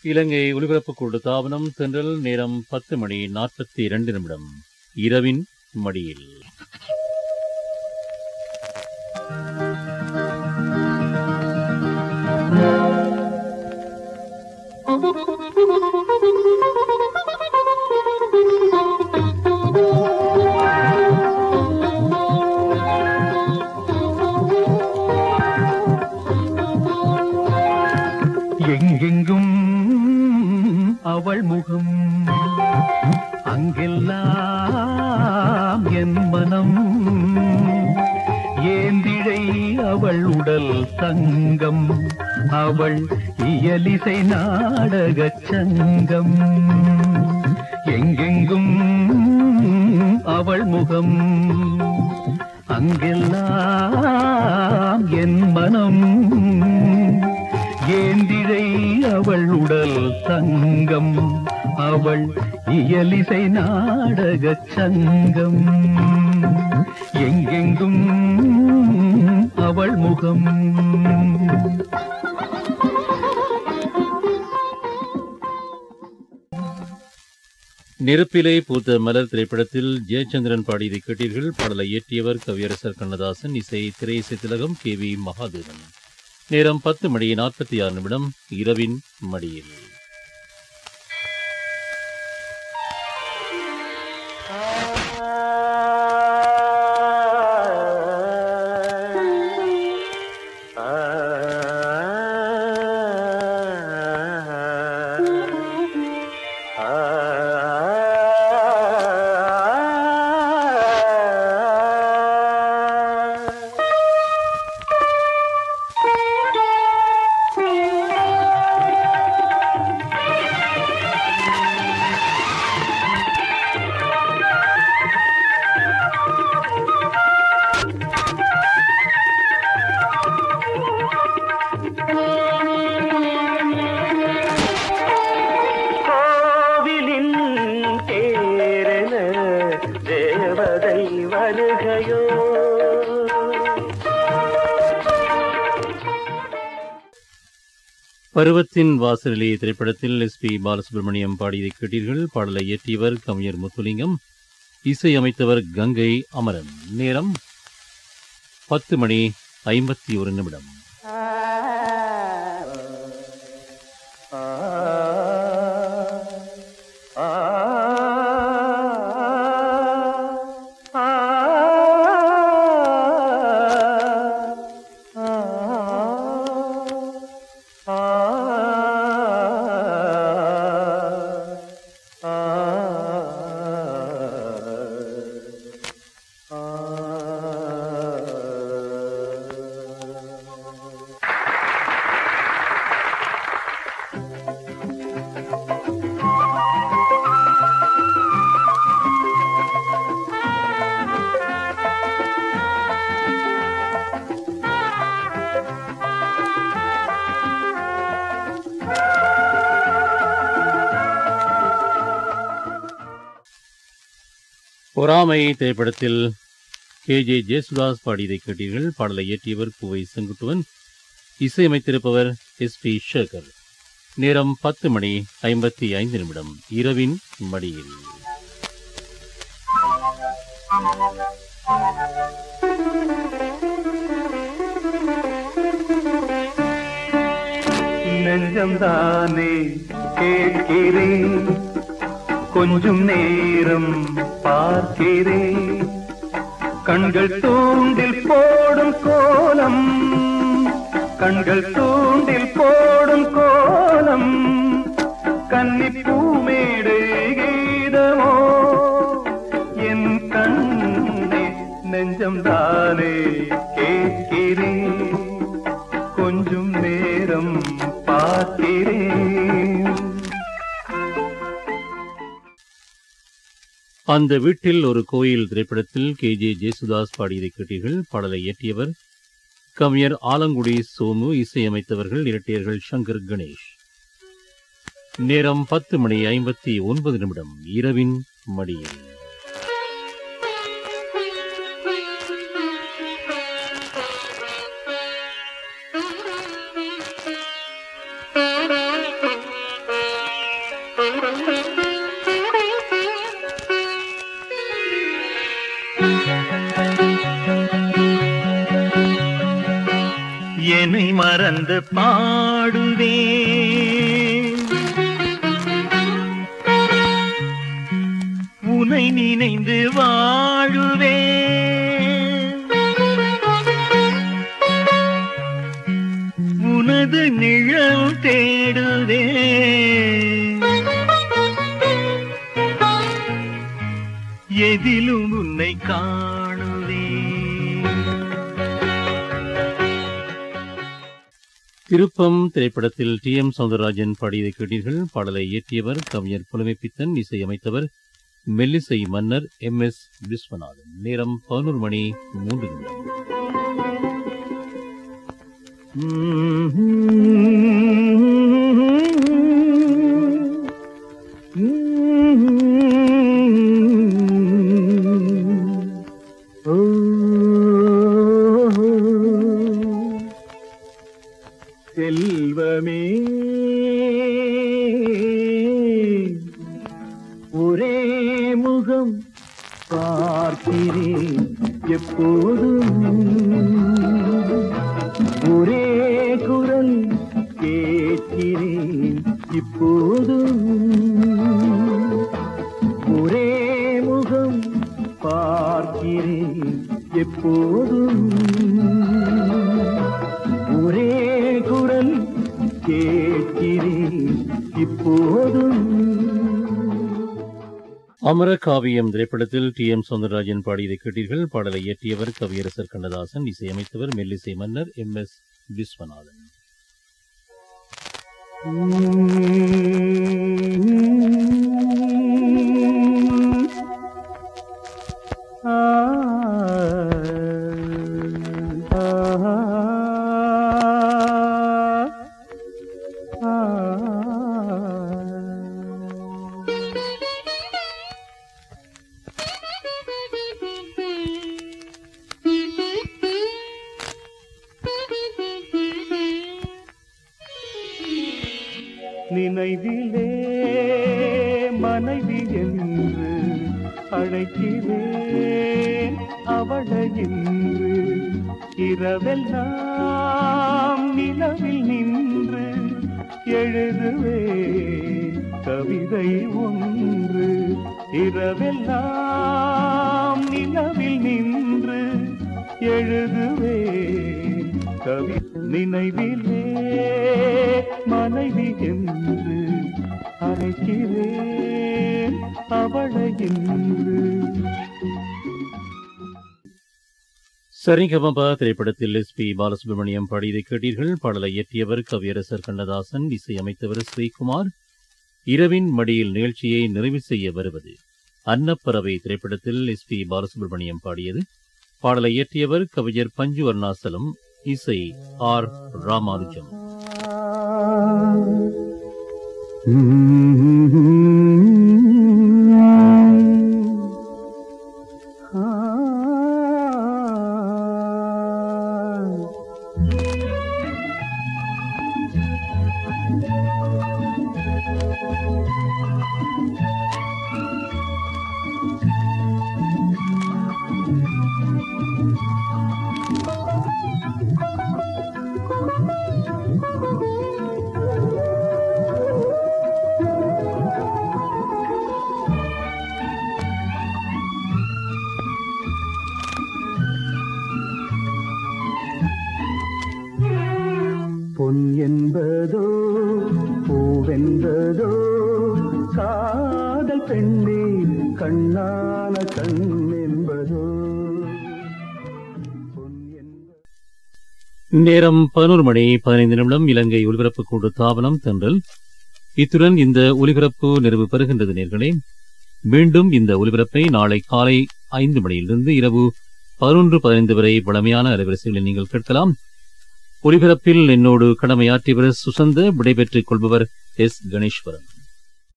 இலங்கை ஒலிபரப்பு கூடு தாபனம் தென்றல் நேரம் பத்து மணி நாற்பத்தி இரண்டு நிமிடம் இரவின் மடியில் எங்கெங்கும் அவள் முகம் அங்கெல்லாம் என் மனம் ஏந்திழை அவள் உடல் தங்கம் அவள் இயலிசை நாடகச் சங்கம் எங்கெங்கும் அவள் முகம் அங்கெல்லாம் என் மனம் ஏந்திழை அவள் உடல் தங்கம் அவள் இயலிசை நாடகச் சங்கம் எங்கெங்கும் அவள் முகம் நெருப்பிலே பூத்த மலர் திரைப்படத்தில் ஜெயச்சந்திரன் பாடியதை கேட்டீர்கள் பாடலை இயற்றியவர் கவியரசர் கண்ணதாசன் இசை திரையிசை திலகம் கே வி மகாதேவன் நேரம் பத்து மணி நாற்பத்தி ஆறு நிமிடம் இரவின் மடியில் கோவிலின் தேரென தேவதை வருகையோ பருவத்தின் வாசலிலே திரைப்படத்தில் எஸ் பி பாலசுப்ரமணியம் பாடியதை கேட்டீர்கள் பாடலை இயற்றியவர் கவிஞர் முத்துலிங்கம் இசை அமைத்தவர் கங்கை அமரன் நேரம் பத்து மணி ஐம்பத்தி ஒரு நிமிடம் பொறாமை திரைப்படத்தில் கே ஜே ஜேசுதாஸ் பாடியதை கேட்டீர்கள் பாடலை இயற்றியவர் குவை செங்குட்டுவன் இசையமைத்திருப்பவர் எஸ் பி சேகர் நேரம் பத்து மணி ஐம்பத்தி ஐந்து நிமிடம் இரவின் மடியில் நெஞ்சம்தானே கேட்கிறேன் கொஞ்சம் நேரம் பார்க்கிறேன் கண்கள் தூண்டில் போடும் கோலம் கண்கள் தூண்டில் போடும் கோலம் கன்னி பூமேடு கீதமோ என் கண்ணே நெஞ்சம்தானே கேட்கிறேன் கொஞ்சம் நேரம் பார்க்கிறேன் அந்த வீட்டில் ஒரு கோயில் திரைப்படத்தில் கே ஜே ஜேசுதாஸ் பாடியதை கேட்டீர்கள் பாடலை இயற்றியவர் கவிஞர் ஆலங்குடி சோமு இசையமைத்தவர்கள் இரட்டையர்கள் சங்கர் கணேஷ் நேரம் பத்து மணி ஐம்பத்தி ஒன்பது நிமிடம் இரவின் மடியில் Thank you. என்னை மறந்து பாடுவேன் உனை நினைந்து வாழுவேன் உனது நிழல் தேடுவேன் எதிலும் உன்னை காணுவேன் திருப்பம் திரைப்படத்தில் டி எம் சௌந்தரராஜன் பாடியதை கேட்டீர்கள் பாடலை இயற்றியவர் கவிஞர் புலமைப்பித்தன் இசையமைத்தவர் மெல்லிசை மன்னர் எம் எஸ் விஸ்வநாதன் நேரம் பதினோரு மணி மூன்று நிமிடம் செல்வமே ஒரே முகம் பார்க்கிறேன் எப்போதும் ஒரே குரல் கேட்கிறேன் இப்போதும் ஒரே முகம் பார்க்கிறேன் எப்போதும் ஒரே குரல் கேட்கிறேன் இப்போதும் அமர காவியம் திரைப்படத்தில் டி எம் சௌந்தரராஜன் பாடியதை கேட்டீர்கள் பாடலை இயற்றியவர் கவியரசர் கண்ணதாசன் இசையமைத்தவர் மெல்லிசை மன்னர் எம் எஸ் விஸ்வநாதன் நினைவிலே மனைவி என்று அழைக்கிறேன் அவளை என்று இரவெல்லாம் நிலவில் நின்று எழுதுவே கவிதை ஒன்று இரவெல்லாம் நிலவில் நின்று எழுதுவே கவி நினைவிலே மனைவி என்று அழைக்கிறேன் அவளை என்று சரிகமபா திரைப்படத்தில் எஸ் பி பாலசுப்ரமணியம் பாடியதை கேட்டீர்கள் பாடலை இயற்றியவர் கவியரசர் கண்ணதாசன் இசையமைத்தவர் ஸ்ரீகுமார் இரவின் மடியில் நிகழ்ச்சியை நிறைவு செய்ய வருவது அன்னப்பறவை திரைப்படத்தில் எஸ் பி பாலசுப்ரமணியம் பாடியது பாடலை இயற்றியவர் கவிஞர் பஞ்சு அருணாசலம் இசை ஆர் ராமானுஜம் பொன் என்பதோ பூவென்பதோ காதல் பெண்ணே கண்ணான கண் என்பதோ பொன் என்ப நேரம் பதினோரு மணி பதினைந்து நிமிடம் இலங்கை ஒலிபரப்பு கூடு தாவனம் தென்றல் இத்துடன் இந்த ஒலிபரப்பு நிறைவு பெறுகின்றது நேர்களே மீண்டும் இந்த ஒலிபரப்பை நாளை காலை ஐந்து மணியிலிருந்து இரவு பதினொன்று பதினைந்து வரை வழமையான அலைவரிசைகளில் நீங்கள் கேட்கலாம் ஒலிபரப்பில் என்னோடு கடமையாற்றியவர் சுசந்த விடைபெற்றுக் கொள்பவர் எஸ் கணேஸ்வரன்